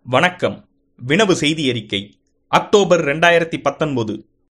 வணக்கம் வினவு செய்தி அறிக்கை அக்டோபர் ரெண்டாயிரத்தி பத்தொன்பது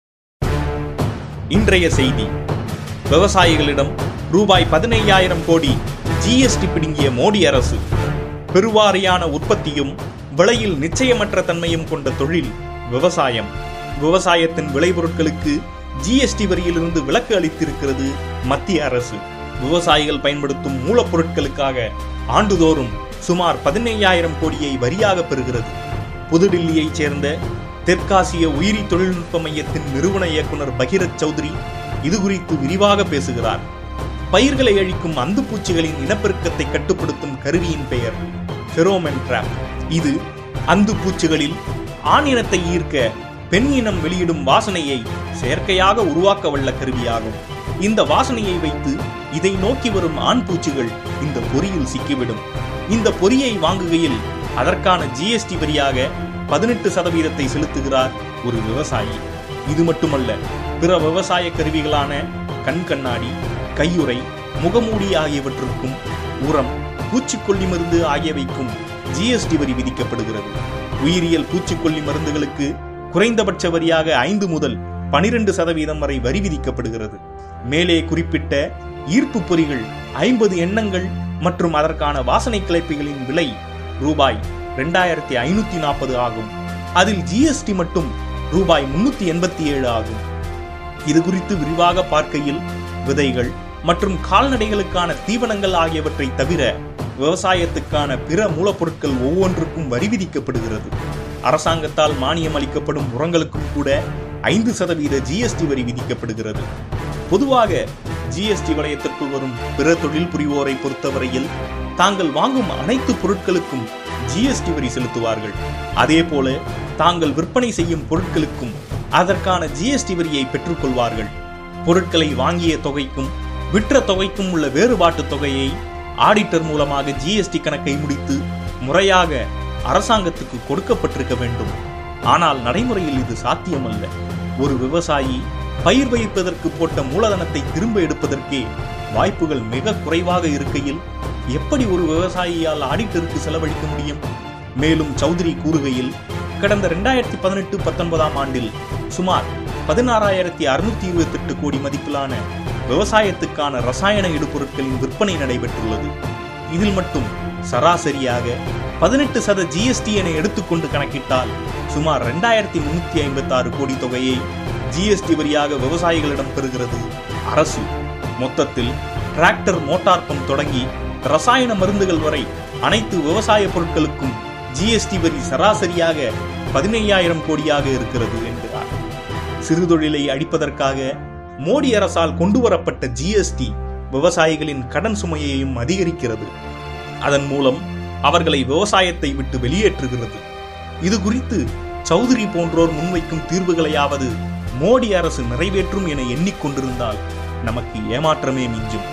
இன்றைய செய்தி விவசாயிகளிடம் ரூபாய் பதினையாயிரம் கோடி ஜிஎஸ்டி பிடுங்கிய மோடி அரசு பெருவாரியான உற்பத்தியும் விலையில் நிச்சயமற்ற தன்மையும் கொண்ட தொழில் விவசாயம் விவசாயத்தின் விளைபொருட்களுக்கு ஜிஎஸ்டி வரியிலிருந்து விலக்கு அளித்திருக்கிறது மத்திய அரசு விவசாயிகள் பயன்படுத்தும் மூலப்பொருட்களுக்காக ஆண்டுதோறும் சுமார் பதினையாயிரம் கோடியை வரியாக பெறுகிறது புதுடில்லியைச் சேர்ந்த தெற்காசிய உயிரி தொழில்நுட்ப மையத்தின் நிறுவன இயக்குனர் பகிரத் சௌத்ரி இது குறித்து விரிவாக பேசுகிறார் பயிர்களை அழிக்கும் அந்துப்பூச்சிகளின் இனப்பெருக்கத்தை கட்டுப்படுத்தும் கருவியின் பெயர் ஃபெரோமென் ட்ராப் இது அந்துப்பூச்சிகளில் ஆண் இனத்தை ஈர்க்க பெண் இனம் வெளியிடும் வாசனையை செயற்கையாக உருவாக்க வல்ல கருவியாகும் இந்த வாசனையை வைத்து இதை நோக்கி வரும் ஆண் பூச்சிகள் இந்த பொறியில் சிக்கிவிடும் இந்த பொறியை வாங்குகையில் அதற்கான ஜிஎஸ்டி வரியாக பதினெட்டு சதவீதத்தை செலுத்துகிறார் ஒரு விவசாயி இது மட்டுமல்ல பிற விவசாய கருவிகளான கண் கண்ணாடி கையுறை முகமூடி ஆகியவற்றிற்கும் உரம் பூச்சிக்கொல்லி மருந்து ஆகியவைக்கும் ஜிஎஸ்டி வரி விதிக்கப்படுகிறது உயிரியல் பூச்சிக்கொல்லி மருந்துகளுக்கு குறைந்தபட்ச வரியாக ஐந்து முதல் பனிரெண்டு சதவீதம் வரை வரி விதிக்கப்படுகிறது மேலே குறிப்பிட்ட ஈர்ப்பு பொறிகள் ஐம்பது எண்ணங்கள் மற்றும் அதற்கான வாசனை கிளைப்பிகளின் விலை ரூபாய் ரெண்டாயிரத்தி ஐநூத்தி நாற்பது ஆகும் அதில் ஜிஎஸ்டி மட்டும் ரூபாய் முன்னூத்தி எண்பத்தி ஏழு ஆகும் இது குறித்து விரிவாக பார்க்கையில் விதைகள் மற்றும் கால்நடைகளுக்கான தீவனங்கள் ஆகியவற்றை தவிர விவசாயத்துக்கான பிற மூலப்பொருட்கள் ஒவ்வொன்றுக்கும் வரி விதிக்கப்படுகிறது அரசாங்கத்தால் மானியம் அளிக்கப்படும் உரங்களுக்கும் கூட ஐந்து சதவீத ஜிஎஸ்டி வரி விதிக்கப்படுகிறது பொதுவாக ஜிஎஸ்டி வலயத்திற்குள் வரும் பிற தொழில் புரிவோரை பொறுத்தவரையில் தாங்கள் வாங்கும் அனைத்து பொருட்களுக்கும் ஜிஎஸ்டி வரி செலுத்துவார்கள் அதே போல தாங்கள் விற்பனை செய்யும் பொருட்களுக்கும் அதற்கான ஜிஎஸ்டி வரியை பெற்றுக்கொள்வார்கள் பொருட்களை வாங்கிய தொகைக்கும் விற்ற தொகைக்கும் உள்ள வேறுபாட்டு தொகையை ஆடிட்டர் மூலமாக ஜிஎஸ்டி கணக்கை முடித்து முறையாக அரசாங்கத்துக்கு கொடுக்கப்பட்டிருக்க வேண்டும் ஆனால் நடைமுறையில் இது சாத்தியமல்ல ஒரு விவசாயி பயிர் வைப்பதற்கு போட்ட மூலதனத்தை திரும்ப எடுப்பதற்கே வாய்ப்புகள் மிக குறைவாக இருக்கையில் எப்படி ஒரு விவசாயியால் ஆடிட்டருக்கு செலவழிக்க முடியும் மேலும் சௌத்ரி கூறுகையில் கடந்த ரெண்டாயிரத்தி பதினெட்டு பத்தொன்பதாம் ஆண்டில் சுமார் பதினாறாயிரத்தி அறுநூத்தி இருபத்தி எட்டு கோடி மதிப்பிலான விவசாயத்துக்கான ரசாயன இடுபொருட்களின் விற்பனை நடைபெற்றுள்ளது இதில் மட்டும் சராசரியாக பதினெட்டு சத ஜிஎஸ்டி என எடுத்துக்கொண்டு கணக்கிட்டால் சுமார் ரெண்டாயிரத்தி முன்னூத்தி ஐம்பத்தி ஆறு கோடி தொகையை ஜிஎஸ்டி வரியாக விவசாயிகளிடம் பெறுகிறது அரசு மொத்தத்தில் டிராக்டர் மோட்டார் பம்ப் தொடங்கி ரசாயன மருந்துகள் வரை அனைத்து விவசாய பொருட்களுக்கும் ஜிஎஸ்டி வரி சராசரியாக பதினையாயிரம் கோடியாக இருக்கிறது என்கிறார் சிறுதொழிலை அடிப்பதற்காக மோடி அரசால் கொண்டுவரப்பட்ட ஜிஎஸ்டி விவசாயிகளின் கடன் சுமையையும் அதிகரிக்கிறது அதன் மூலம் அவர்களை விவசாயத்தை விட்டு வெளியேற்றுகிறது இது குறித்து சௌத்ரி போன்றோர் முன்வைக்கும் தீர்வுகளையாவது மோடி அரசு நிறைவேற்றும் என எண்ணிக்கொண்டிருந்தால் நமக்கு ஏமாற்றமே மிஞ்சும்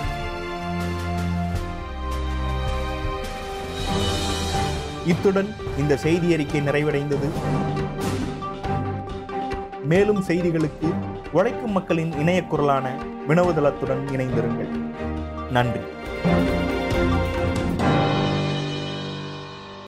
இத்துடன் இந்த செய்தி அறிக்கை நிறைவடைந்தது மேலும் செய்திகளுக்கு உழைக்கும் மக்களின் இணைய குரலான வினவுதளத்துடன் இணைந்திருங்கள் நன்றி